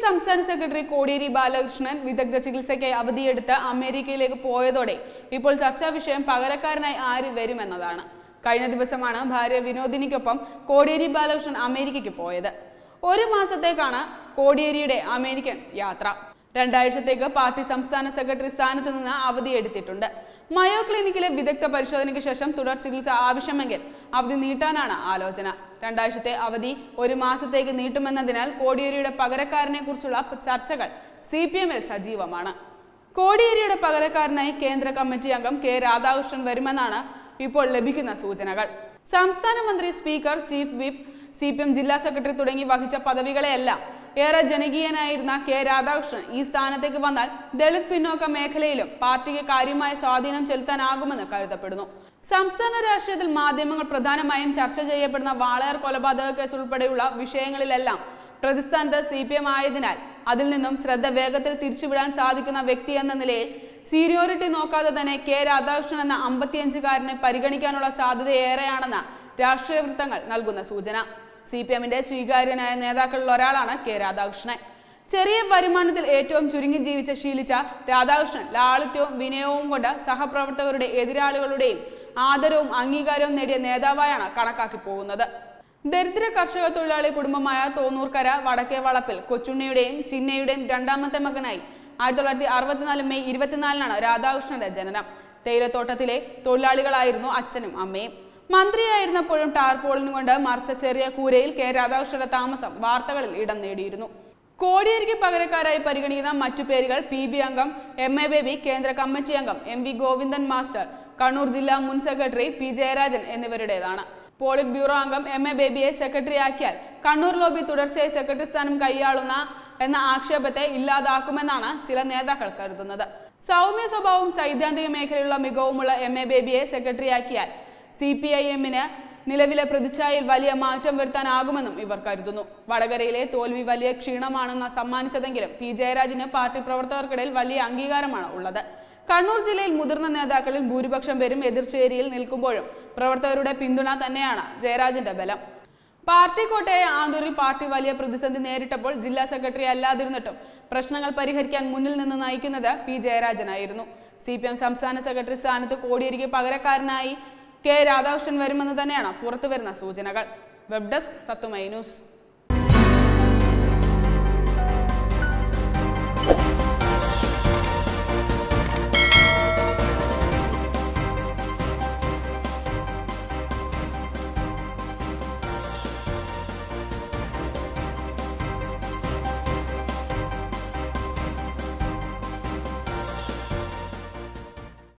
സംസ്ഥാന സെക്രട്ടറി കോടിയേരി ബാലകൃഷ്ണൻ വിദഗ്ധ ചികിത്സയ്ക്കായി അവധിയെടുത്ത് അമേരിക്കയിലേക്ക് പോയതോടെ ഇപ്പോൾ ചർച്ചാ വിഷയം പകരക്കാരനായി ആര് വരുമെന്നതാണ് കഴിഞ്ഞ ദിവസമാണ് ഭാര്യ വിനോദിനിക്കൊപ്പം കോടിയേരി ബാലകൃഷ്ണൻ അമേരിക്കയ്ക്ക് പോയത് ഒരു മാസത്തേക്കാണ് കോടിയേരിയുടെ അമേരിക്കൻ യാത്ര രണ്ടാഴ്ചത്തേക്ക് പാർട്ടി സംസ്ഥാന സെക്രട്ടറി സ്ഥാനത്ത് നിന്ന് അവധിയെടുത്തിട്ടുണ്ട് മയോ ക്ലിനിക്കിലെ വിദഗ്ധ പരിശോധനയ്ക്ക് ശേഷം തുടർ ചികിത്സ ആവശ്യമെങ്കിൽ അവധി നീട്ടാനാണ് ആലോചന രണ്ടാഴ്ചത്തെ അവധി ഒരു മാസത്തേക്ക് നീട്ടുമെന്നതിനാൽ കോടിയേരിയുടെ പകരക്കാരനെ കുറിച്ചുള്ള ചർച്ചകൾ സി പി എമ്മിൽ സജീവമാണ് കോടിയേരിയുടെ പകരക്കാരനായി കേന്ദ്ര കമ്മിറ്റി അംഗം കെ രാധാകൃഷ്ണൻ വരുമെന്നാണ് ഇപ്പോൾ ലഭിക്കുന്ന സൂചനകൾ സംസ്ഥാന മന്ത്രി speaker chief whip C P M ജില്ലാ സെക്രട്ടറി തുടങ്ങി വഹിച്ച പദവികളെയെല്ലാം ഏറെ ജനകീയനായിരുന്ന കെ രാധാകൃഷ്ണൻ ഈ സ്ഥാനത്തേക്ക് വന്നാൽ ദളിത് പിന്നോക്ക മേഖലയിലും പാർട്ടിക്ക് കാര്യമായ സ്വാധീനം ചെലുത്താനാകുമെന്ന് കരുതപ്പെടുന്നു സംസ്ഥാന രാഷ്ട്രീയത്തിൽ മാധ്യമങ്ങൾ പ്രധാനമായും ചർച്ച ചെയ്യപ്പെടുന്ന വാളയാർ കൊലപാതക കേസ് ഉൾപ്പെടെയുള്ള വിഷയങ്ങളിലെല്ലാം പ്രതിസ്ഥാനത്ത് സി പി എം ആയതിനാൽ അതിൽ നിന്നും ശ്രദ്ധ വേഗത്തിൽ തിരിച്ചുവിടാൻ സാധിക്കുന്ന വ്യക്തി എന്ന നിലയിൽ സീനിയോറിറ്റി നോക്കാതെ തന്നെ കെ രാധാകൃഷ്ണൻ എന്ന അമ്പത്തിയഞ്ചുകാരനെ പരിഗണിക്കാനുള്ള സാധ്യത ഏറെയാണെന്ന് രാഷ്ട്രീയ വൃത്തങ്ങൾ നൽകുന്ന സൂചന സി പി എമ്മിന്റെ സ്വീകാര്യനായ നേതാക്കളിൽ ഒരാളാണ് കെ രാധാകൃഷ്ണൻ ചെറിയ വരുമാനത്തിൽ ഏറ്റവും ചുരുങ്ങി ജീവിച്ച ശീലിച്ച രാധാകൃഷ്ണൻ ലാളിത്യവും വിനയവും കൊണ്ട് സഹപ്രവർത്തകരുടെ എതിരാളികളുടെയും ആദരവും അംഗീകാരവും നേടിയ നേതാവായാണ് കണക്കാക്കി പോകുന്നത് ദരിദ്ര കർഷക തൊഴിലാളി കുടുംബമായ തോന്നൂർക്കര വടക്കേ വളപ്പിൽ കൊച്ചുണ്ണിയുടെയും ചിന്നയുടെയും രണ്ടാമത്തെ മകനായി ആയിരത്തി തൊള്ളായിരത്തി അറുപത്തിനാല് മെയ് ഇരുപത്തിനാലിനാണ് രാധാകൃഷ്ണന്റെ ജനനം തേയിലത്തോട്ടത്തിലെ തൊഴിലാളികളായിരുന്നു അച്ഛനും അമ്മയും മന്ത്രിയായിരുന്നപ്പോഴും ടാർപോളിനും കൊണ്ട് മറിച്ച ചെറിയ കൂരയിൽ കെ രാധാകൃഷ്ണന്റെ താമസം വാർത്തകളിൽ ഇടം നേടിയിരുന്നു കോടിയേരിക്ക് പകരക്കാരായി പരിഗണിക്കുന്ന മറ്റു പേരുകൾ പി ബി അംഗം എം എ ബേബി കേന്ദ്ര കമ്മിറ്റി അംഗം M V Govindan master Kannur ജില്ലാ മുൻ സെക്രട്ടറി പി ജയരാജൻ എന്നിവരുടേതാണ് പോളിറ്റ് ബ്യൂറോ അംഗം എം എ ബേബിയെ സെക്രട്ടറി ആക്കിയാൽ കണ്ണൂർ ലോബി തുടർച്ചയായി സെക്രട്ടറി സ്ഥാനം കൈയാളുന്ന എന്ന ആക്ഷേപത്തെ ഇല്ലാതാക്കുമെന്നാണ് ചില നേതാക്കൾ കരുതുന്നത് സൗമ്യ സ്വഭാവവും സൈദ്ധാന്തിക മേഖലയിലുള്ള മികവുമുള്ള എം എ ബേബിയെ സെക്രട്ടറിയാക്കിയാൽ സി പി ഐ എമ്മിന് നിലവിലെ പ്രതിച്ഛായയിൽ വലിയ മാറ്റം വരുത്താനാകുമെന്നും ഇവർ കരുതുന്നു വടകരയിലെ തോൽവി വലിയ ക്ഷീണമാണെന്ന് സമ്മാനിച്ചതെങ്കിലും പി ജയരാജന് പാർട്ടി പ്രവർത്തകർക്കിടയിൽ വലിയ അംഗീകാരമാണ് ഉള്ളത് കണ്ണൂർ ജില്ലയിൽ മുതിർന്ന നേതാക്കളിൽ ഭൂരിപക്ഷം പേരും എതിർചേരിയിൽ നിൽക്കുമ്പോഴും പ്രവർത്തകരുടെ പിന്തുണ തന്നെയാണ് ജയരാജന്റെ ബലം പാർട്ടി കോട്ടയായ ആന്തൂരിൽ പാർട്ടി വലിയ പ്രതിസന്ധി നേരിട്ടപ്പോൾ ജില്ലാ സെക്രട്ടറി അല്ലാതിരുന്നിട്ടും പ്രശ്നങ്ങൾ പരിഹരിക്കാൻ മുന്നിൽ നിന്ന് നയിക്കുന്നത് പി ജയരാജനായിരുന്നു സി പി എം സംസ്ഥാന സെക്രട്ടറി സ്ഥാനത്ത് കോടിയേരിക്ക് പകരക്കാരനായി കെ രാധാകൃഷ്ണൻ വരുമെന്ന് തന്നെയാണ് പുറത്തുവരുന്ന സൂചനകൾ വെബ് ഡെസ്ക് തത്തുമൈ ന്യൂസ്